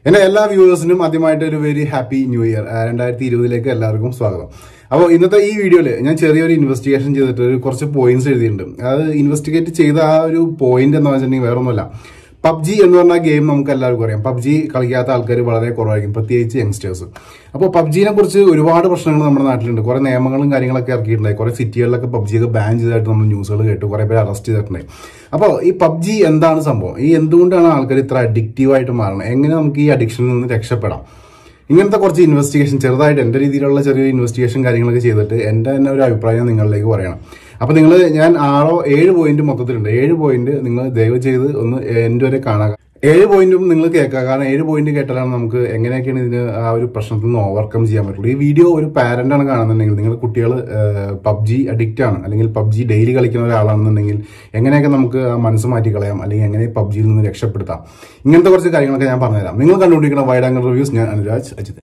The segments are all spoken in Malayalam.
എന്റെ എല്ലാ വ്യൂവേഴ്സിനും ആദ്യമായിട്ട് ഒരു വെരി ഹാപ്പി ന്യൂ ഇയർ രണ്ടായിരത്തി ഇരുപതിലേക്ക് എല്ലാവർക്കും സ്വാഗതം അപ്പോൾ ഇന്നത്തെ ഈ വീഡിയോയിൽ ഞാൻ ചെറിയൊരു ഇൻവെസ്റ്റിഗേഷൻ ചെയ്തിട്ട് ഒരു കുറച്ച് പോയിന്റ്സ് എഴുതിയിട്ടുണ്ട് അത് ഇൻവെസ്റ്റിഗേറ്റ് ചെയ്ത ആ ഒരു പോയിന്റ് എന്ന് വെച്ചിട്ടുണ്ടെങ്കിൽ വേറെ ഒന്നുമല്ല പബ്ജി എന്ന് പറഞ്ഞ ഗെയിം നമുക്ക് എല്ലാവർക്കും അറിയാം പബ്ജി കളിക്കാത്ത ആൾക്കാർ വളരെ കുറവായിരിക്കും പ്രത്യേകിച്ച് യങ്സ്റ്റേഴ്സ് അപ്പോൾ പബ്ജിനെ കുറിച്ച് ഒരുപാട് പ്രശ്നങ്ങൾ നമ്മുടെ നാട്ടിലുണ്ട് കുറെ നിയമങ്ങളും കാര്യങ്ങളൊക്കെ ഇറക്കിയിട്ടുണ്ടായി കുറെ സിറ്റികളിലൊക്കെ പബ്ജിയൊക്കെ ബാൻ ചെയ്തതായിട്ട് നമ്മൾ ന്യൂസുകൾ കേട്ടു കുറെ പേര് അറസ്റ്റ് ചെയ്തിട്ടുണ്ടായി അപ്പോൾ ഈ പബ്ജി എന്താണ് സംഭവം ഈ എന്തുകൊണ്ടാണ് ആൾക്കാർ ഇത്ര അഡിക്റ്റീവായിട്ട് മാറുന്നത് എങ്ങനെ നമുക്ക് ഈ അഡിക്ഷനിൽ നിന്ന് രക്ഷപ്പെടാം ഇങ്ങനത്തെ കുറച്ച് ഇൻവെസ്റ്റിഗേഷൻ ചെറുതായിട്ട് എൻ്റെ രീതിയിലുള്ള ചെറിയ ഇൻവെസ്റ്റിഗേഷൻ കാര്യങ്ങളൊക്കെ ചെയ്തിട്ട് എൻ്റെ തന്നെ ഒരു അഭിപ്രായം നിങ്ങളിലേക്ക് പറയണം അപ്പോൾ നിങ്ങൾ ഞാൻ ആറോ ഏഴ് പോയിന്റ് മൊത്തത്തിലുണ്ട് ഏഴ് പോയിന്റ് നിങ്ങൾ ദയവ് ചെയ്ത് ഒന്ന് എൻ്റെ വരെ കാണുക ഏഴ് പോയിന്റും നിങ്ങൾ കേൾക്കുക കാരണം ഏഴ് പോയിന്റ് കേട്ടാലാണ് നമുക്ക് എങ്ങനെയൊക്കെയാണ് ഇതിന് ആ ഒരു പ്രശ്നത്തിൽ നിന്ന് ഓവർകം ചെയ്യാൻ പറ്റുള്ളൂ ഈ വീഡിയോ ഒരു പാരന്റ് ആണ് കാണുന്നുണ്ടെങ്കിൽ നിങ്ങൾ കുട്ടികൾ പബ്ജി അഡിക്റ്റ് ആണ് അല്ലെങ്കിൽ പബ്ജി ഡെയിലി കളിക്കുന്ന ഒരാളാണെന്നുണ്ടെങ്കിൽ എങ്ങനെയൊക്കെ നമുക്ക് ആ മനസ്സ് മാറ്റി കളയാം അല്ലെങ്കിൽ എങ്ങനെ പബ്ജിയിൽ നിന്ന് രക്ഷപ്പെടുത്താം ഇങ്ങനത്തെ കുറച്ച് കാര്യങ്ങളൊക്കെ ഞാൻ പറഞ്ഞുതരാം നിങ്ങൾ കണ്ടുകൊണ്ടിരിക്കുന്ന വൈഡ് ആംഗിൾ റിവ്യൂസ് ഞാൻ അനുരാജ് അജിത്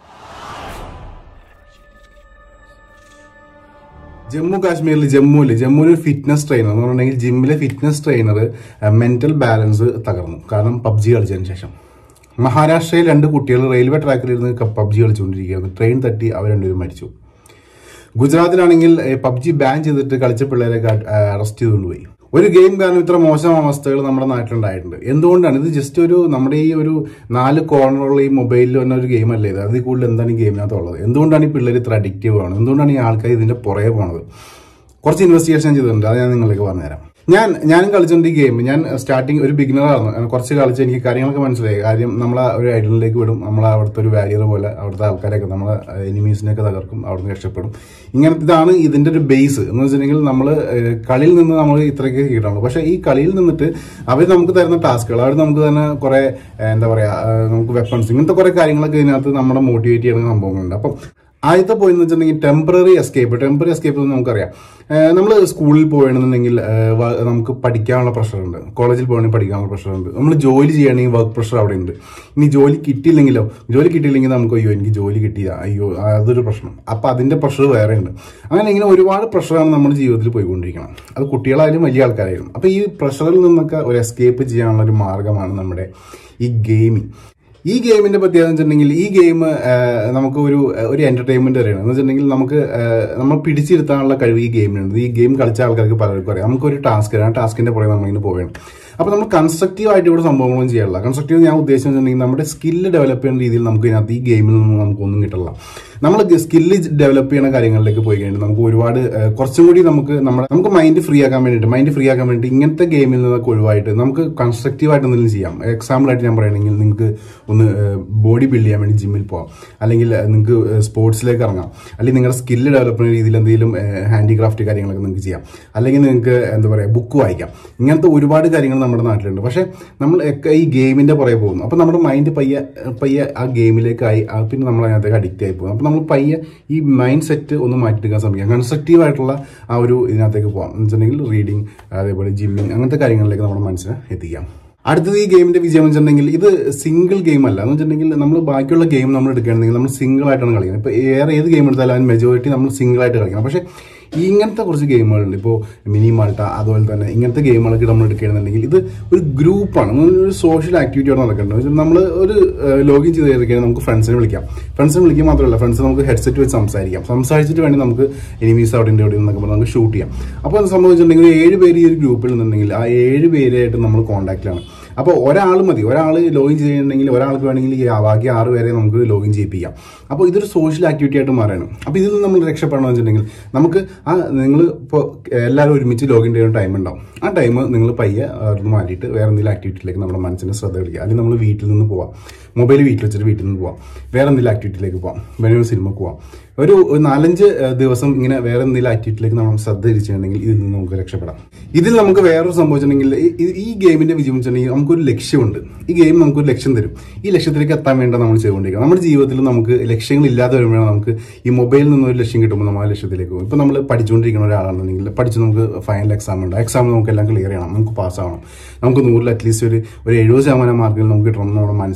ജമ്മു കാശ്മീരിൽ ജമ്മുവിൽ ജമ്മുവിൽ ഒരു ഫിറ്റ്നസ് ട്രെയിനർ എന്ന് പറഞ്ഞിട്ടുണ്ടെങ്കിൽ ജിമ്മിലെ ഫിറ്റ്നസ് ട്രെയിനർ മെന്റൽ ബാലൻസ് തകർന്നു കാരണം പബ്ജി കളിച്ചതിന് ശേഷം മഹാരാഷ്ട്രയിൽ രണ്ട് കുട്ടികൾ റെയിൽവേ ട്രാക്കിലിരുന്ന് പബ്ജി കളിച്ചുകൊണ്ടിരിക്കുകയായിരുന്നു ട്രെയിൻ തട്ടി അവർ രണ്ടുപേരും മരിച്ചു ഗുജറാത്തിലാണെങ്കിൽ പബ്ജി ബാൻ ചെയ്തിട്ട് കളിച്ച പിള്ളേരെയൊക്കെ അറസ്റ്റ് ചെയ്തുകൊണ്ടുപോയി ഒരു ഗെയിം കാരണം ഇത്ര മോശം അവസ്ഥകൾ നമ്മുടെ നാട്ടിലുണ്ടായിട്ടുണ്ട് എന്തുകൊണ്ടാണ് ഇത് ജസ്റ്റ് ഒരു നമ്മുടെ ഈ ഒരു നാല് കോർണറുള്ള ഈ മൊബൈലിൽ വന്ന ഒരു ഗെയിം അല്ലേ ഇത് അതിൽ കൂടുതൽ എന്താണ് ഈ ഗെയിമിനകത്തുള്ളത് എന്തുകൊണ്ടാണ് ഈ പിള്ളേർ ഇത്ര അഡിക്റ്റീവ് ആണ് എന്തുകൊണ്ടാണ് ഈ ആൾക്കാർ ഇതിന്റെ പുറകെ പോണത് കുറച്ച് ഇൻവെസ്റ്റിഗേഷൻ ചെയ്തിട്ടുണ്ട് അത് ഞാൻ നിങ്ങൾക്ക് പറഞ്ഞുതരാം ഞാൻ ഞാനും കളിച്ചിട്ടുണ്ട് ഈ ഗെയിം ഞാൻ സ്റ്റാർട്ടിങ് ഒരു ബിഗിനറായിരുന്നു കുറച്ച് കളിച്ച് എനിക്ക് കാര്യങ്ങളൊക്കെ മനസ്സിലായി കാര്യം നമ്മളെ ഒരു ഐഡലിലേക്ക് വിടും നമ്മൾ അവിടുത്തെ ഒരു വാരിയർ പോലെ അവിടുത്തെ ആൾക്കാരെയൊക്കെ നമ്മളെ എനിമീസിനെയൊക്കെ തകർക്കും അവിടുന്ന് രക്ഷപ്പെടും ഇങ്ങനത്തെ ഇതാണ് ഇതിന്റെ ഒരു ബേസ് എന്ന് വെച്ചിട്ടുണ്ടെങ്കിൽ നമ്മൾ കളിയിൽ നിന്ന് നമ്മൾ ഇത്രയ്ക്ക് കിട്ടുള്ളൂ പക്ഷേ ഈ കളിയിൽ നിന്നിട്ട് അവർ നമുക്ക് തരുന്ന ടാസ്കുകൾ അവർ നമുക്ക് തന്നെ കുറെ എന്താ പറയാ നമുക്ക് വെപ്പൺസ് ഇങ്ങനത്തെ കുറെ കാര്യങ്ങളൊക്കെ ഇതിനകത്ത് നമ്മളെ മോട്ടിവേറ്റ് ചെയ്യുന്ന സംഭവങ്ങളുണ്ട് അപ്പം ആദ്യത്തെ പോയി എന്ന് വെച്ചിട്ടുണ്ടെങ്കിൽ ടെമ്പററി എസ്കേപ്പ് ടെമ്പററി എസ്കേപ്പ് എന്ന് നമുക്കറിയാം നമ്മൾ സ്കൂളിൽ പോകണമെന്നുണ്ടെങ്കിൽ നമുക്ക് പഠിക്കാനുള്ള പ്രഷറുണ്ട് കോളേജിൽ പോകണമെങ്കിൽ പഠിക്കാനുള്ള പ്രഷറുണ്ട് നമ്മൾ ജോലി ചെയ്യണമെങ്കിൽ വർക്ക് പ്രഷർ അവിടെ ഉണ്ട് ഇനി ജോലി കിട്ടിയില്ലെങ്കിലോ ജോലി കിട്ടിയില്ലെങ്കിൽ നമുക്ക് അയ്യോ എനിക്ക് ജോലി കിട്ടിയില്ല അയ്യോ അതൊരു പ്രശ്നം അപ്പം അതിൻ്റെ പ്രഷർ വേറെ ഉണ്ട് അങ്ങനെ ഇങ്ങനെ ഒരുപാട് പ്രഷറാണ് നമ്മുടെ ജീവിതത്തിൽ പോയിക്കൊണ്ടിരിക്കണം അത് കുട്ടികളായാലും വലിയ ആൾക്കാരായാലും അപ്പം ഈ പ്രഷറിൽ നിന്നൊക്കെ ഒരു എസ്കേപ്പ് ചെയ്യാനുള്ള ഒരു മാർഗമാണ് നമ്മുടെ ഈ ഗെയിമിങ് ഈ ഗെയിമിന്റെ പ്രത്യേകത വെച്ചിട്ടുണ്ടെങ്കിൽ ഈ ഗെയിം നമുക്ക് ഒരു ഒരു എന്റർടൈൻമെന്റ് വരെയാണ് എന്ന് വെച്ചിട്ടുണ്ടെങ്കിൽ നമുക്ക് നമ്മൾ പിടിച്ചിരുത്താനുള്ള കഴിവ് ഈ ഗെയിമിനുണ്ട് ഈ ഗെയിം കളിച്ച ആൾക്കാർക്ക് പലർക്കും അറിയാം നമുക്കൊരു ടാസ്ക് ആ ടാസ്കിന്റെ പുറകെ നമ്മളിങ്ങനെ പോവുകയാണ് അപ്പോൾ നമ്മൾ കൺസ്ട്രക്റ്റീവ് ആയിട്ട് ഇവിടെ സംഭവങ്ങളൊന്നും ചെയ്യാറില്ല കൺസ്ട്രക്റ്റീവ് ഞാൻ ഉദ്ദേശിച്ചിട്ടുണ്ടെങ്കിൽ നമ്മുടെ സ്കില്ല് ഡെവലപ്പ് ചെയ്യുന്ന രീതിയിൽ നമുക്ക് ഇതിനകത്ത് ഈ ഗെയിമിൽ നിന്നും നമുക്കൊന്നും കിട്ടില്ല നമ്മൾ സ്കില്ല് ഡെവലപ്പ് ചെയ്യുന്ന കാര്യങ്ങളിലേക്ക് പോയി കഴിഞ്ഞാൽ നമുക്ക് ഒരുപാട് കുറച്ചും കൂടി നമുക്ക് നമ്മുടെ നമുക്ക് മൈൻഡ് ഫ്രീ ആക്കാൻ വേണ്ടിയിട്ട് മൈൻഡ് ഫ്രീ ആക്കാൻ വേണ്ടി ഇങ്ങനത്തെ ഗെയിമിൽ നിന്നൊക്കെ ഒഴിവായിട്ട് നമുക്ക് കൺസ്ട്രക്റ്റീവ് ആയിട്ട് എന്തെങ്കിലും ചെയ്യാം എക്സാമ്പിൾ ആയിട്ട് ഞാൻ പറയുകയാണെങ്കിൽ നിങ്ങൾക്ക് ഒന്ന് ബോഡി ബിൽഡ് ചെയ്യാൻ വേണ്ടി ജിമ്മിൽ പോകാം അല്ലെങ്കിൽ നിങ്ങൾക്ക് സ്പോർട്സിലേക്ക് ഇറങ്ങാം അല്ലെങ്കിൽ നിങ്ങളുടെ സ്കില്ല് ഡെവലപ്പ് ചെയ്യുന്ന രീതിയിൽ എന്തെങ്കിലും ഹാൻഡിക്രാഫ്റ്റ് കാര്യങ്ങളൊക്കെ നിങ്ങൾക്ക് ചെയ്യാം അല്ലെങ്കിൽ നിങ്ങൾക്ക് എന്താ പറയുക ബുക്ക് വായിക്കാം ഇങ്ങനത്തെ ഒരുപാട് കാര്യങ്ങൾ നമ്മുടെ നാട്ടിലുണ്ട് പക്ഷേ നമ്മൾ ഈ ഗെയിമിന്റെ പുറകെ പോകുന്നു അപ്പോൾ നമ്മുടെ മൈൻഡ് പയ്യെ പയ്യെ ആ ഗെയിമിലേക്കായി പിന്നെ നമ്മൾ അതിനകത്തേക്ക് അഡിക്റ്റ് ആയി പോകും അപ്പോൾ നമ്മൾ പയ്യെ ഈ മൈൻഡ് സെറ്റ് ഒന്ന് മാറ്റിയെടുക്കാൻ ശ്രമിക്കാം കൺസ്ട്രക്റ്റീവ് ആയിട്ടുള്ള ആ ഒരു ഇതിനകത്തേക്ക് പോകാം എന്ന് വെച്ചിട്ടുണ്ടെങ്കിൽ റീഡിങ് അതേപോലെ ജിമ്മിങ് അങ്ങനത്തെ കാര്യങ്ങളിലേക്ക് നമ്മുടെ മനസ്സിനെ എത്തിക്കാം അടുത്തത് ഈ ഗെയിമിന്റെ വിജയം വെച്ചിട്ടുണ്ടെങ്കിൽ ഇത് സിംഗിൾ ഗെയിം അല്ല എന്ന് വെച്ചിട്ടുണ്ടെങ്കിൽ നമ്മൾ ബാക്കിയുള്ള ഗെയിം നമ്മൾ എടുക്കുകയാണെങ്കിൽ നമ്മൾ സിംഗിൾ ആയിട്ടാണ് കളിക്കുന്നത് ഇപ്പോൾ ഏറെ ഏത് ഗെയിം എടുത്താലും അതിന് മെജോറിറ്റി നമ്മൾ സിംഗിൾ ആയിട്ട് കളിക്കണം പക്ഷേ ഇങ്ങനത്തെ കുറച്ച് ഗെയിമുകളുണ്ട് ഇപ്പോൾ മിനി മാൾട്ട അതുപോലെ തന്നെ ഇങ്ങനത്തെ ഗെയിമുകളൊക്കെ നമ്മൾ എടുക്കുകയാണെന്നുണ്ടെങ്കിൽ ഇത് ഒരു ഗ്രൂപ്പാണ് ഒരു സോഷ്യൽ ആക്ടിവിറ്റിയോടെ നടക്കേണ്ടത് നമ്മൾ ഒരു ലോഗിൻ ചെയ്ത് കഴിഞ്ഞാൽ നമുക്ക് ഫ്രണ്ട്സിനെ വിളിക്കാം ഫ്രണ്ട്സിനെ വിളിക്കുക മാത്രമല്ല ഫ്രണ്ട്സ് നമുക്ക് ഹെഡ്സെറ്റ് വെച്ച് സംസാരിക്കാം സംസാരിച്ചിട്ട് വേണ്ടി നമുക്ക് എനിമീസ് അവിടെ ഉണ്ട് ഇവിടെ എന്നൊക്കെ പറഞ്ഞ് നമുക്ക് ഷൂട്ട് ചെയ്യാം അപ്പോൾ അത് സംഭവിച്ചിട്ടുണ്ടെങ്കിൽ ഏഴ് പേര് ഈ ഒരു ഗ്രൂപ്പിൽ നിന്നുണ്ടെങ്കിൽ ആ ഏഴ് പേരായിട്ട് നമ്മൾ കോൺടാക്റ്റിലാണ് അപ്പോൾ ഒരാൾ മതി ഒരാൾ ലോഗിൻ ചെയ്യുന്നുണ്ടെങ്കിൽ ഒരാൾക്ക് വേണമെങ്കിൽ ബാക്കി ആറ് പേരെ നമുക്ക് ലോഗിൻ ചെയ്യിപ്പിക്കാം അപ്പോൾ ഇതൊരു സോഷ്യൽ ആക്ടിവിറ്റി ആയിട്ട് മാറാണ് അപ്പോൾ ഇതിൽ നിന്ന് നമ്മൾ രക്ഷപ്പെടണമെന്ന് വെച്ചിട്ടുണ്ടെങ്കിൽ നമുക്ക് ആ നിങ്ങൾ ഇപ്പോൾ എല്ലാവരും ഒരുമിച്ച് ലോഗിൻ ചെയ്യുന്ന ടൈം ഉണ്ടാവും ആ ടൈം നിങ്ങൾ പയ്യെ അവിടുന്ന് മാറ്റിയിട്ട് വേറെ എന്തെങ്കിലും ആക്ടിവിറ്റിയിലേക്ക് നമ്മുടെ മനസ്സിനെ ശ്രദ്ധ കളിക്കുക അല്ലെങ്കിൽ നമ്മൾ വീട്ടിൽ നിന്ന് പോവാം മൊബൈൽ വീട്ടിൽ വെച്ചിട്ട് വീട്ടിൽ നിന്ന് പോവാം വേറെ എന്തെങ്കിലും ആക്ടിവിറ്റിയിലേക്ക് പോവാം വേറെ സിനിമക്ക് പോവാം ഒരു നാലഞ്ച് ദിവസം ഇങ്ങനെ വേറെ എന്തെങ്കിലും ആക്ടിവിറ്റിയിലേക്ക് നമ്മൾ ശ്രദ്ധ തിരിച്ചിട്ടുണ്ടെങ്കിൽ ഇതിൽ നിന്ന് നമുക്ക് രക്ഷപ്പെടാം ഇതിൽ നമുക്ക് വേറൊരു സംഭവിച്ചിട്ടുണ്ടെങ്കിൽ ഈ ഗെയിമിന്റെ വിജയം വെച്ചിട്ടുണ്ടെങ്കിൽ നമുക്കൊരു ലക്ഷ്യമുണ്ട് ഈ ഗെയിം നമുക്കൊരു ലക്ഷ്യം തരും ഈ ലക്ഷ്യത്തിലേക്ക് എത്താൻ വേണ്ട നമ്മൾ ചെയ്തുകൊണ്ടിരിക്കുക നമ്മുടെ ജീവിതത്തിൽ നമുക്ക് ലക്ഷ്യങ്ങൾ ഇല്ലാതെ വരുമ്പോഴാണ് നമുക്ക് ഈ മൊബൈലിൽ നിന്ന് ഒരു ലക്ഷ്യം കിട്ടുമ്പോൾ നമ്മൾ ആ ലക്ഷ്യത്തിലേക്ക് പോകും ഇപ്പം നമ്മൾ പഠിച്ചുകൊണ്ടിരിക്കുന്ന ഒരാളാണെന്നുണ്ടെങ്കിൽ പഠിച്ച് നമുക്ക് ഫൈനൽ എക്സാം ഉണ്ട് എക്സാം നമുക്ക് എല്ലാം ക്ലിയർ ചെയ്യണം നമുക്ക് പാസ്സാവണം നമുക്ക് നൂറിൽ അറ്റ്ലീസ്റ്റ് ഒരു ഒരു എഴുപത് ശതമാനം മാർക്കിൽ നമുക്ക് കിട്ടണം നമ്മുടെ മനസ്സിലൊരു സെറ്റ്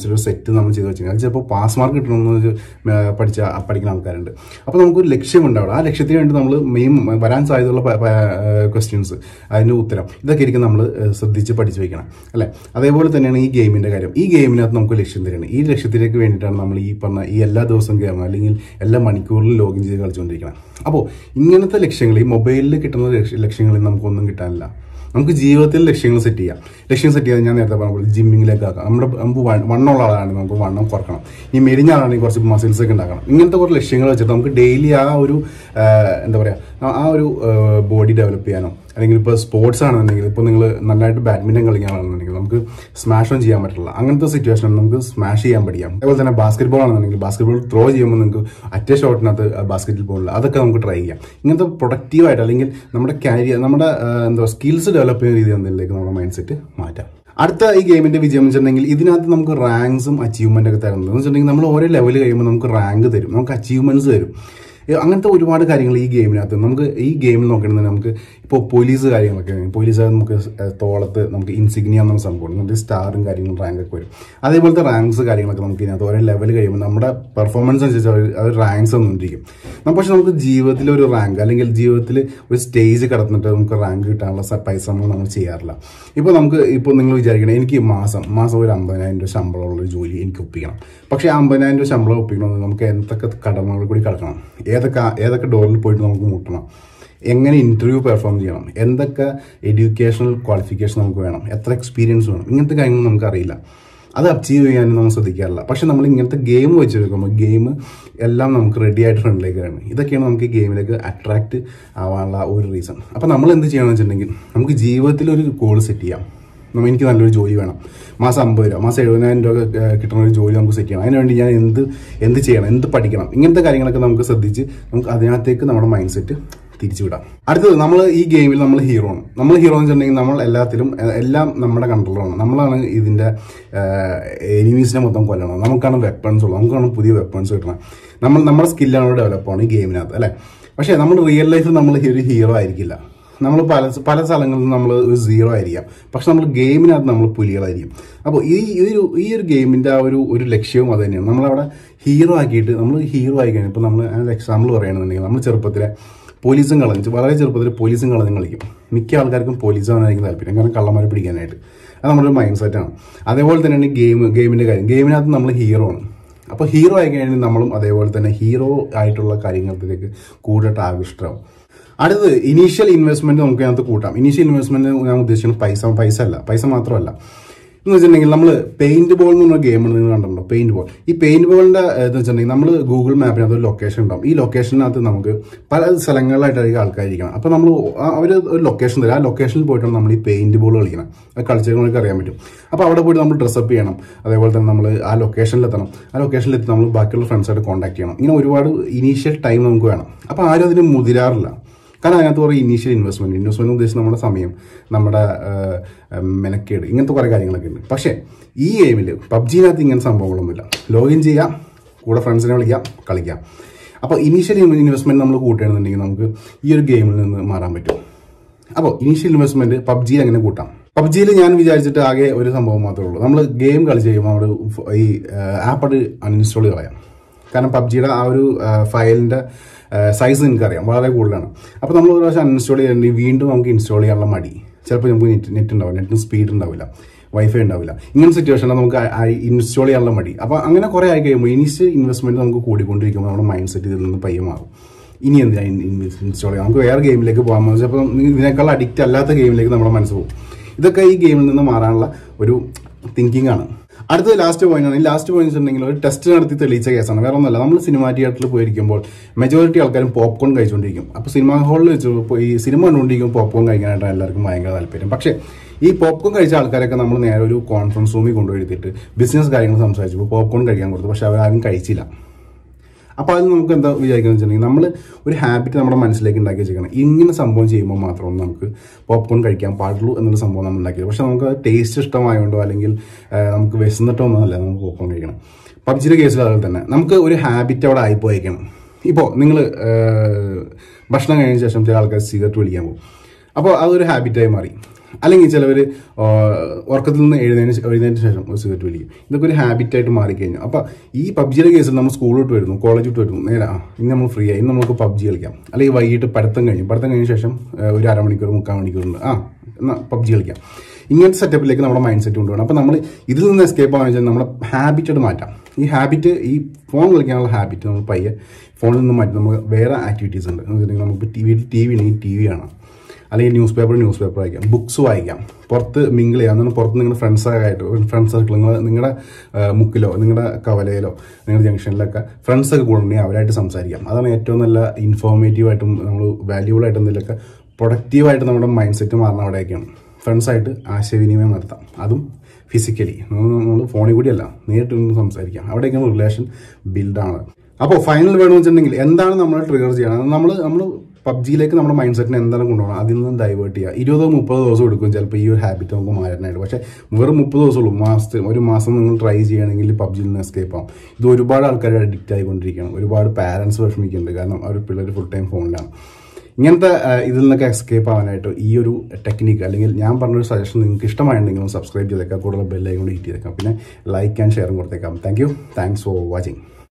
തെറ്റ് നമ്മൾ ചെയ്ത് വെച്ചാൽ അത് ചിലപ്പോൾ പാസ് മാർക്ക് കിട്ടണമെന്ന് ഏഹ് പഠിച്ച പഠിക്കുന്ന ആൾക്കാരുണ്ട് അപ്പോൾ നമുക്കൊരു ലക്ഷ്യമുണ്ടാവും ആ ലക്ഷ്യത്തിന് വേണ്ടി നമ്മൾ മെയിൻ വരാൻ സാധ്യതയുള്ള ക്വസ്റ്റ്യൻസ് അതിൻ്റെ ഉത്തരം ഇതൊക്കെ ആയിരിക്കും നമ്മൾ ശ്രദ്ധിച്ച് പഠിച്ചു വെക്കണം അല്ലേ അതേപോലെ തന്നെയാണ് ഈ ഗെയിമിൻ്റെ കാര്യം ഈ ഗെയിമിനകത്ത് നമുക്ക് ലക്ഷ്യം തന്നെയാണ് ഈ ലക്ഷ്യത്തിലേക്ക് വേണ്ടിയിട്ടാണ് നമ്മൾ ഈ പറഞ്ഞ ഈ എല്ലാ ദിവസവും കയറണം അല്ലെങ്കിൽ എല്ലാ മണിക്കൂറിലും ലോഗിൻ ചെയ്ത് കളിച്ചുകൊണ്ടിരിക്കണം അപ്പോൾ ഇങ്ങനത്തെ ലക്ഷ്യങ്ങൾ ഈ മൊബൈലിൽ കിട്ടുന്ന ലക്ഷ്യ- ലക്ഷ്യങ്ങളിൽ നമുക്കൊന്നും കിട്ടാനില്ല നമുക്ക് ജീവിതത്തിൽ ലക്ഷ്യങ്ങൾ സെറ്റ് ചെയ്യാം ലക്ഷ്യം സെറ്റ് ചെയ്യാൻ ഞാൻ നേരത്തെ പറഞ്ഞ പോലെ ജിമ്മിങ്ങിലേക്ക് ആക്കാം നമ്മുടെ നമുക്ക് വൺ- വണ്ണമുള്ള ആളാണെങ്കിൽ നമുക്ക് വണ്ണം കുറക്കണം ഈ മെലിഞ്ഞ ആളാണെങ്കിൽ കുറച്ച് മസിൽസ് ഒക്കെ ഉണ്ടാക്കണം ഇങ്ങനത്തെ കുറച്ച് ലക്ഷ്യങ്ങൾ വെച്ചിട്ട് നമുക്ക് ഡെയിലി ആ ഒരു ആ, എന്താ പറയുക ആ ഒരു ബോഡി ഡെവലപ്പ് ചെയ്യാനോ അല്ലെങ്കിൽ ഇപ്പോൾ സ്പോർട്സ് ആണെന്നുണ്ടെങ്കിൽ ഇപ്പോൾ നിങ്ങൾ നല്ലതായിട്ട് ബാഡ്മിൻ്റൺ കളിക്കുകയാണെന്നുണ്ടെങ്കിൽ നമുക്ക് സ്മാഷ് ഓൺ ചെയ്യാൻ പറ്റില്ല അങ്ങനത്തെ സിറ്റുവേഷൻ നമുക്ക് സ്മാഷ് ചെയ്യാൻ പഠിക്കാം അതുപോലെ തന്നെ ബാസ്കറ്റ് ബോൾ ആണെന്നുണ്ടെങ്കിൽ ബാസ്കറ്റ് ബോൾ ത്രോ ചെയ്യുമ്പോൾ നിങ്ങൾക്ക് അറ്റ ഷോട്ടിനകത്ത് ബാസ്കറ്റ് ബോളിൽ അതൊക്കെ നമുക്ക് ട്രൈ ചെയ്യാം ഇങ്ങനത്തെ പ്രൊഡക്റ്റീവായിട്ട് അല്ലെങ്കിൽ നമ്മുടെ കാരിയർ നമ്മുടെ ആ, എന്താ സ്കിൽസ് ഡെവലപ്പ് ചെയ്യുന്ന രീതി എന്തെങ്കിലേക്ക് നമ്മുടെ മൈൻഡ് സെറ്റ് മാറ്റാം അടുത്ത ഈ ഗെയിമിന്റെ വിജയം എന്ന് വെച്ചിട്ടുണ്ടെങ്കിൽ ഇതിനകത്ത് നമുക്ക് റാങ്ക്സും അച്ചീവ്മെന്റ് ഒക്കെ തരുന്നത് എന്ന് വെച്ചിട്ടുണ്ടെങ്കിൽ നമ്മൾ ഓരോ ലെവൽ കഴിയുമ്പോൾ നമുക്ക് റാങ്ക് തരും നമുക്ക് അച്ചീവ്മെന്റ്സ് തരും ഏ, അങ്ങനത്തെ ഒരുപാട് കാര്യങ്ങൾ ഈ ഗെയിമിനകത്ത് നമുക്ക് ഈ ഗെയിമിൽ നോക്കണമെങ്കിൽ നമുക്ക് ഇപ്പോൾ പോലീസ് കാര്യങ്ങളൊക്കെ പോലീസ് നമുക്ക് സ് തോളത്ത് നമുക്ക് ഇൻസിഗ്നിയ എന്ന സംഭവം നമുക്ക് സ്റ്റാറും കാര്യങ്ങളും റാങ്ക് ഒക്കെ വരും അതേപോലത്തെ റാങ്ക്സ് കാര്യങ്ങളൊക്കെ നമുക്ക് ഇതിനകത്ത് ഓരോ ലെവൽ കഴിയുമ്പോൾ നമ്മുടെ പെർഫോമൻസ് അനുസരിച്ച് അവർ അത് റാങ്ക്സ് വന്നുകൊണ്ടിരിക്കും നമുക്ക് പക്ഷെ നമുക്ക് ജീവിതത്തിൽ ഒരു റാങ്ക് അല്ലെങ്കിൽ ജീവിതത്തിൽ ഒരു സ്റ്റേജ് കടന്നിട്ട് നമുക്ക് റാങ്ക് കിട്ടാനുള്ള സ- പരിശ്രമങ്ങൾ നമ്മൾ ചെയ്യാറില്ല ഇപ്പോൾ നമുക്ക് ഇപ്പോൾ നിങ്ങൾ വിചാരിക്കണം എനിക്ക് മാസം മാസം ഒരു അമ്പതിനായിരം രൂപ ശമ്പളമുള്ള ഒരു ജോലി എനിക്ക് ഒപ്പിക്കണം പക്ഷേ ആ അമ്പതിനായിരം രൂപ ശമ്പളം ഒപ്പിക്കണമെന്ന് നമുക്ക് എന്തൊക്കെ കടമകൾ കൂടി കിടക്കണം ഏതൊക്കെ ഏതൊക്കെ ഡോറിൽ പോയിട്ട് നമുക്ക് മുട്ടണം എങ്ങനെ ഇന്റർവ്യൂ പെർഫോം ചെയ്യണം എന്തൊക്കെ എഡ്യൂക്കേഷണൽ ക്വാളിഫിക്കേഷൻ നമുക്ക് വേണം എത്ര എക്സ്പീരിയൻസ് വേണം ഇങ്ങനത്തെ കാര്യങ്ങൾ നമുക്കറിയില്ല അത് അച്ചീവ് ചെയ്യാൻ നമ്മൾ ശ്രദ്ധിക്കാറില്ല പക്ഷെ നമ്മൾ ഇങ്ങനത്തെ ഗെയിം വെച്ചെടുക്കുമ്പോൾ ഗെയിം എല്ലാം നമുക്ക് റെഡി ആയിട്ട് ഫ്രണ്ടിലേക്ക് വരണം ഇതൊക്കെയാണ് നമുക്ക് ഈ ഗെയിമിലേക്ക് അട്രാക്ട് ആവാനുള്ള ഒരു റീസൺ അപ്പോൾ നമ്മൾ എന്ത് ചെയ്യണമെന്ന് വെച്ചിട്ടുണ്ടെങ്കിൽ നമുക്ക് ജീവിതത്തിൽ ഒരു ഗോൾ സെറ്റ് ചെയ്യാം നമ്മ എനിക്ക് നല്ലൊരു ജോലി വേണം മാസം അമ്പത് രൂപ മാസം എഴുപതിനായിരം രൂപ ഏഹ്, കിട്ടുന്ന ഒരു ജോലി നമുക്ക് സെറ്റ് ചെയ്യണം അതിനുവേണ്ടി ഞാൻ എന്ത് എന്ത് ചെയ്യണം എന്ത് പഠിക്കണം ഇങ്ങനത്തെ കാര്യങ്ങളൊക്കെ നമുക്ക് ശ്രദ്ധിച്ച് നമുക്ക് അതിനകത്തേക്ക് നമ്മുടെ മൈൻഡ് സെറ്റ് തിരിച്ചുവിടാം അടുത്തത് നമ്മൾ ഈ ഗെയിമിൽ നമ്മൾ ഹീറോ ആണ് നമ്മൾ ഹീറോ എന്ന് വെച്ചിട്ടുണ്ടെങ്കിൽ നമ്മൾ എല്ലാത്തിലും എ- എല്ലാം നമ്മുടെ കൺട്രോളാണ് നമ്മളാണ് ഇതിന്റെ എനിമീസിനെ മൊത്തം കൊല്ലണം നമുക്കാണ് വെപ്പൺസ് ഉള്ളത് നമുക്കാണ് പുതിയ വെപ്പൺസ് കിട്ടണം നമ്മൾ നമ്മുടെ സ്കില്ലാണ് ഡെവലപ്പ് ആണ് ഈ ഗെയിമിനകത്ത് അല്ലേ പക്ഷേ നമ്മൾ റിയൽ ലൈഫിൽ നമ്മൾ ഒരു ഹീറോ ആയിരിക്കില്ല നമ്മൾ പല പല സ്ഥലങ്ങളിലും നമ്മൾ ഒരു സീറോ ആയിരിക്കാം പക്ഷെ നമ്മൾ ഗെയിമിനകത്ത് നമ്മൾ പുലികളായിരിക്കും അപ്പോൾ ഈ ഈ ഒരു ഈ ഒരു ഗെയിമിന്റെ ആ ഒരു ഒരു ലക്ഷ്യവും അത് തന്നെയാണ് നമ്മളവിടെ ഹീറോ ആക്കിയിട്ട് നമ്മൾ ഹീറോ ആയി കഴിഞ്ഞാൽ ഇപ്പോൾ നമ്മൾ അതിന് എക്സാമ്പിൾ പറയുകയാണെന്നുണ്ടെങ്കിൽ നമ്മൾ ചെറുപ്പത്തിലെ പോലീസും കളഞ്ഞ് വളരെ ചെറുപ്പത്തിൽ പോലീസും കളഞ്ഞും കളിക്കും മിക്ക ആൾക്കാർക്കും പോലീസ് ആവാനായിരിക്കും താല്പര്യം കാരണം കള്ളന്മാരെ പിടിക്കാനായിട്ട് അത് നമ്മുടെ ഒരു മൈൻഡ് സെറ്റാണ് അതേപോലെ തന്നെയാണ് ഗെയിം ഗെയിമിന്റെ കാര്യം ഗെയിമിനകത്ത് നമ്മൾ ഹീറോ ആണ് അപ്പോൾ ഹീറോ ആയി കഴിഞ്ഞാൽ നമ്മളും അതേപോലെ തന്നെ ഹീറോ ആയിട്ടുള്ള കാര്യങ്ങളിലേക്ക് കൂടുതലായിട്ട് ആകൃഷ്ടരാകും അടുത്തത് ഇനീഷ്യൽ ഇൻവെസ്റ്റ്മെന്റ് നമുക്ക് അതിനകത്ത് കൂട്ടാം ഇനീഷ്യൽ ഇൻവെസ്റ്റ്മെന്റ് ഞാൻ ഉദ്ദേശിക്കുന്നത് പൈസ പൈസ അല്ല പൈസ മാത്രമല്ല എന്ന് വെച്ചിട്ടുണ്ടെങ്കിൽ നമ്മൾ പെയിന്റ് ബോൾ എന്ന് പറഞ്ഞ ഗെയിം നിങ്ങൾ കണ്ടിട്ടുണ്ടോ പെയിന്റ് ബോൾ ഈ പെയിന്റ് ബോളിന്റെ എന്ന് വെച്ചിട്ടുണ്ടെങ്കിൽ നമ്മൾ ഗൂഗിൾ മാപ്പിനകത്ത് ഒരു ലൊക്കേഷൻ ഉണ്ടാവും ഈ ലൊക്കേഷനകത്ത് നമുക്ക് പല സ്ഥലങ്ങളിലായിട്ടായിരിക്കും ആൾക്കാരിക്കണം അപ്പോൾ നമ്മൾ അവർ ഒരു ലൊക്കേഷൻ തരും ആ ലൊക്കേഷനിൽ പോയിട്ടാണ് നമ്മൾ ഈ പെയിന്റ് ബോൾ കളിക്കണം അത് കളിച്ചത് നമുക്ക് അറിയാൻ പറ്റും അപ്പോൾ അവിടെ പോയിട്ട് നമ്മൾ ഡ്രസ്സപ്പ് ചെയ്യണം അതേപോലെ തന്നെ നമ്മൾ ആ ലൊക്കേഷനിൽ എത്തണം ആ ലൊക്കേഷനിൽ എത്തി നമ്മൾ ബാക്കിയുള്ള ഫ്രണ്ട്സായിട്ട് കോൺടാക്ട് ചെയ്യണം ഇങ്ങനെ ഒരുപാട് ഇനീഷ്യൽ ടൈം നമുക്ക് വേണം അപ്പോൾ ആരും അതിന് മുതിരാറില്ല കാരണം അതിനകത്ത് കുറേ ഇനീഷ്യൽ ഇൻവെസ്റ്റ്മെന്റ് ഇൻവെസ്റ്റ്മെന്റ് ഉദ്ദേശിച്ച് നമ്മുടെ സമയം നമ്മുടെ ആ, ആ, മെനക്കേട് ഇങ്ങനത്തെ കുറേ കാര്യങ്ങളൊക്കെ ഉണ്ട് പക്ഷേ ഈ ഗെയിമിൽ പബ്ജിനകത്ത് ഇങ്ങനെ സംഭവങ്ങളൊന്നുമില്ല ലോഗിൻ ചെയ്യാം കൂടെ ഫ്രണ്ട്സിനെ വിളിക്കാം കളിക്കാം അപ്പോൾ ഇനീഷ്യൽ ഇൻവെസ്റ്റ്മെന്റ് നമ്മൾ കൂട്ടുകയാണെന്നുണ്ടെങ്കിൽ നമുക്ക് ഈ ഒരു ഗെയിമിൽ നിന്ന് മാറാൻ പറ്റും അപ്പോൾ ഇനീഷ്യൽ ഇൻവെസ്റ്റ്മെന്റ് പബ്ജിയിൽ എങ്ങനെ കൂട്ടാം പബ്ജിയിൽ ഞാൻ വിചാരിച്ചിട്ട് ആകെ ഒരു സംഭവം മാത്രമേ ഉള്ളൂ നമ്മൾ ഗെയിം കളിച്ച് കഴിയുമ്പോൾ നമ്മൾ ഈ ആപ്പ് അത് അൺഇൻസ്റ്റാൾ കളയാം കാരണം പബ്ജിയുടെ ആ ഒരു ഫയലിന്റെ സൈസ് നിങ്ങൾക്കറിയാം വളരെ കൂടുതലാണ് അപ്പോൾ നമ്മൾ ഒരു പ്രാവശ്യം അൺഇൻസ്റ്റാൾ ചെയ്തിട്ടുണ്ടെങ്കിൽ വീണ്ടും നമുക്ക് ഇൻസ്റ്റാൾ ചെയ്യാനുള്ള മടി ചിലപ്പോൾ നമുക്ക് നെറ്റ് നെറ്റ് ഉണ്ടാവില്ല നെറ്റിന് സ്പീഡ് ഉണ്ടാവില്ല വൈഫൈ ഉണ്ടാവില്ല ഇങ്ങനെ സിറ്റുവേഷനിൽ നമുക്ക് ഇൻസ്റ്റാൾ ചെയ്യാനുള്ള മടി അപ്പോൾ അങ്ങനെ കുറേ ആയി കഴിയുമ്പോൾ ഇനിഷ്യൽ ഇൻവെസ്റ്റ്മെന്റ് നമുക്ക് കൂടിക്കൊണ്ടിരിക്കുമ്പോൾ നമ്മുടെ മൈൻഡ് സെറ്റ് ഇതിൽ നിന്ന് പയ്യെ മാറും ഇനി എന്തിനാ ഇൻസ്റ്റാൾ ചെയ്യാം നമുക്ക് വേറെ ഗെയിമിലേക്ക് പോകാൻ അപ്പോൾ ഇതിനേക്കാൾ അഡിക്റ്റ് അല്ലാത്ത ഗെയിമിലേക്ക് നമ്മുടെ മനസ്സ് പോകും ഇതൊക്കെ ഈ ഗെയിമിൽ നിന്ന് മാറാനുള്ള ഒരു തിങ്കിങ് ആണ് അടുത്തത് ലാസ്റ്റ് പോയിന്റ് ആണ് ഈ ലാസ്റ്റ് പോയിന്റ് വെച്ചിട്ടുണ്ടെങ്കിൽ ഒരു ടെസ്റ്റ് നടത്തി തെളിയിച്ച കേസാണ് വേറെ ഒന്നല്ല നമ്മൾ സിനിമാ തിയേറ്ററിൽ പോയിരിക്കുമ്പോൾ മെജോറിറ്റി ആൾക്കാരും പോപ്കോൺ കഴിച്ചുകൊണ്ടിരിക്കും അപ്പോൾ സിനിമാ ഹാളിൽ വെച്ച് ഇപ്പോൾ ഈ സിനിമ കണ്ടുകൊണ്ടിരിക്കുമ്പോൾ പോപ്കോൺ കഴിക്കാനായിട്ട് എല്ലാവർക്കും ഭയങ്കര താല്പര്യം പക്ഷേ ഈ പോപ്കോൺ കഴിച്ച ആൾക്കാരൊക്കെ നമ്മൾ നേരെ ഒരു കോൺഫറൻസ് റൂമിൽ കൊണ്ടുപോയിട്ട് ബിസിനസ് കാര്യങ്ങൾ സംസാരിച്ചപ്പോൾ പോപ്കോൺ കഴിക്കാൻ കൊടുത്തു പക്ഷെ അവരാരും കഴിച്ചില്ല അപ്പോൾ അത് നമുക്ക് എന്താ വിചാരിക്കുന്നത് വെച്ചിട്ടുണ്ടെങ്കിൽ നമ്മൾ ഒരു ഹാബിറ്റ് നമ്മുടെ മനസ്സിലേക്ക് ഉണ്ടാക്കി വെച്ചേക്കണം ഇങ്ങനെ സംഭവം ചെയ്യുമ്പോൾ മാത്രമേ നമുക്ക് പോപ്കോൺ കഴിക്കാൻ പാടുള്ളൂ എന്നൊരു സംഭവം നമ്മൾ ഉണ്ടാക്കിയത് പക്ഷെ നമുക്ക് ടേസ്റ്റ് ഇഷ്ടമായതുകൊണ്ടോ അല്ലെങ്കിൽ ആ, നമുക്ക് വിശന്നിട്ടോ ഒന്നുമല്ല നമുക്ക് പോപ്കോൺ കഴിക്കണം പബ്ജിയുടെ കേസിൽ അതുപോലെ തന്നെ നമുക്ക് ഒരു ഹാബിറ്റ് അവിടെ ആയിപ്പോയേക്കണം ഇപ്പോൾ നിങ്ങൾ ഭക്ഷണം കഴിഞ്ഞ ശേഷം ചില ആൾക്കാർ സിഗരറ്റ് വലിക്കാൻ പോകും അപ്പോൾ അതൊരു ഹാബിറ്റായി മാറി അല്ലെങ്കിൽ ചിലവർ ഉറക്കത്തിൽ നിന്ന് എഴുന്നതിന് എഴുന്നതിന് ശേഷം ഒരു സിഗരറ്റ് വലിക്കും ഇതൊക്കെ ഒരു ഹാബിറ്റായിട്ട് മാറിക്കഴിഞ്ഞു അപ്പോൾ ഈ പബ്ജിയുടെ കേസിൽ നമ്മൾ സ്കൂൾ വിട്ട് വരുന്നു കോളേജ് വിട്ട് വരുന്നു നേരെ ആ ഇന്ന് നമ്മൾ ഫ്രീ ആയി ഇന്ന് നമുക്ക് പബ്ജി കളിക്കാം അല്ലെങ്കിൽ വൈകിട്ട് പഠിത്തം കഴിഞ്ഞു പഠിത്തം കഴിഞ്ഞ ശേഷം ആ, ഒരു അരമണിക്കൂർ മുക്കാൽ മണിക്കൂറുണ്ട് ആ എന്നാൽ പബ്ജി കളിക്കാം ഇങ്ങനത്തെ സെറ്റപ്പിലേക്ക് നമ്മുടെ മൈൻഡ് സെറ്റ് കൊണ്ടുപോകണം അപ്പോൾ നമ്മൾ ഇതിൽ നിന്ന് എസ്കേപ്പ് ആണെന്ന് വെച്ചാൽ നമ്മുടെ ഹാബിറ്റായിട്ട് മാറ്റാം ഈ ഹാബിറ്റ് ഈ ഫോൺ കളിക്കാനുള്ള ഹാബിറ്റ് നമ്മൾ പയ്യെ ഫോണിൽ നിന്ന് മാറ്റി നമുക്ക് വേറെ ആക്ടിവിറ്റീസ് ഉണ്ട് എന്ന് വെച്ചിട്ടുണ്ടെങ്കിൽ നമുക്ക് ടി വീട്ടിൽ ടി വി ഉണ്ടെങ്കിൽ ടി വി കാണാം അല്ലെങ്കിൽ ന്യൂസ് പേപ്പർ ന്യൂസ് പേപ്പർ വായിക്കാം ബുക്സ് വായിക്കാം പുറത്ത് മിങ്കിൾ ചെയ്യാം അതാണ് പുറത്ത് നിങ്ങളുടെ ഫ്രണ്ട്സൊക്കെ ഫ്രണ്ട്സ് സർക്കിൾ നിങ്ങൾ നിങ്ങളുടെ ആ, മുക്കിലോ നിങ്ങളുടെ കവലയിലോ നിങ്ങളുടെ ജംഗ്ഷനിലൊക്കെ ഫ്രണ്ട്സൊക്കെ കൂടെ ഉണ്ടെങ്കിൽ അവരായിട്ട് സംസാരിക്കാം അതാണ് ഏറ്റവും നല്ല ഇൻഫോർമേറ്റീവായിട്ടും നമ്മൾ വാല്യൂബിൾ ആയിട്ടും എന്തെങ്കിലുമൊക്കെ പ്രൊഡക്റ്റീവായിട്ട് നമ്മുടെ മൈൻഡ് സെറ്റ് മാറുന്ന അവിടെയൊക്കെയാണ് ഫ്രണ്ട്സായിട്ട് ആശയവിനിമയം നടത്താം അതും ഫിസിക്കലി നമ്മൾ ഫോണിൽ കൂടിയല്ല നേരിട്ട് നിന്ന് സംസാരിക്കാം അവിടെയൊക്കെയാണ് റിലേഷൻ ബിൽഡാണ് അപ്പോൾ ഫൈനൽ വേണമെന്ന് വെച്ചിട്ടുണ്ടെങ്കിൽ എന്താണ് നമ്മൾ ട്രിഗർ ചെയ്യണം നമ്മൾ നമ്മൾ പബ്ജിയിലേക്ക് നമ്മുടെ മൈൻഡ് സെറ്റിനെ എന്താണ് കൊണ്ടുപോകണം അതിൽ നിന്ന് ഡൈവേർട്ട് ചെയ്യുക ഇരുപതോ മുപ്പതോ ദിവസം എടുക്കും ചിലപ്പോൾ ഈ ഒരു ഹാബിറ്റ് നമുക്ക് മാറാനായിട്ട് പക്ഷേ വെറും മുപ്പത് ദിവസമുള്ളൂ മാസത്തിൽ ഒരു മാസം നിങ്ങൾ ട്രൈ ചെയ്യുകയാണെങ്കിൽ പബ്ജിയിൽ നിന്ന് എസ്കേപ്പ് ആവും ഇത് ഒരുപാട് ആൾക്കാർ അഡിക്റ്റ് ആയിക്കൊണ്ടിരിക്കുകയാണ് ഒരുപാട് പാരൻസ് വിഷമിക്കുന്നുണ്ട് കാരണം അവർ പിള്ളേർ ഫുൾ ടൈം ഫോണിലാണ് ഇങ്ങനത്തെ ആ, ഇതിൽ നിന്നൊക്കെ എസ്കേപ്പ് ആവാനായിട്ട് ഈ ഒരു ടെക്നിക്ക് അല്ലെങ്കിൽ ഞാൻ പറഞ്ഞൊരു സജഷൻ നിങ്ങൾക്ക് ഇഷ്ടമായിട്ടുണ്ടെങ്കിൽ സബ്സ്ക്രൈബ് ചെയ്തേക്കാം കൂടുതൽ ബെല്ലൈ കൊണ്ട് ഹിറ്റ് ചെയ്തേക്കാം പിന്നെ ലൈക്ക് ആൻഡ് ഷെയറും കൊടുത്തേക്കാം thank you thanks for watching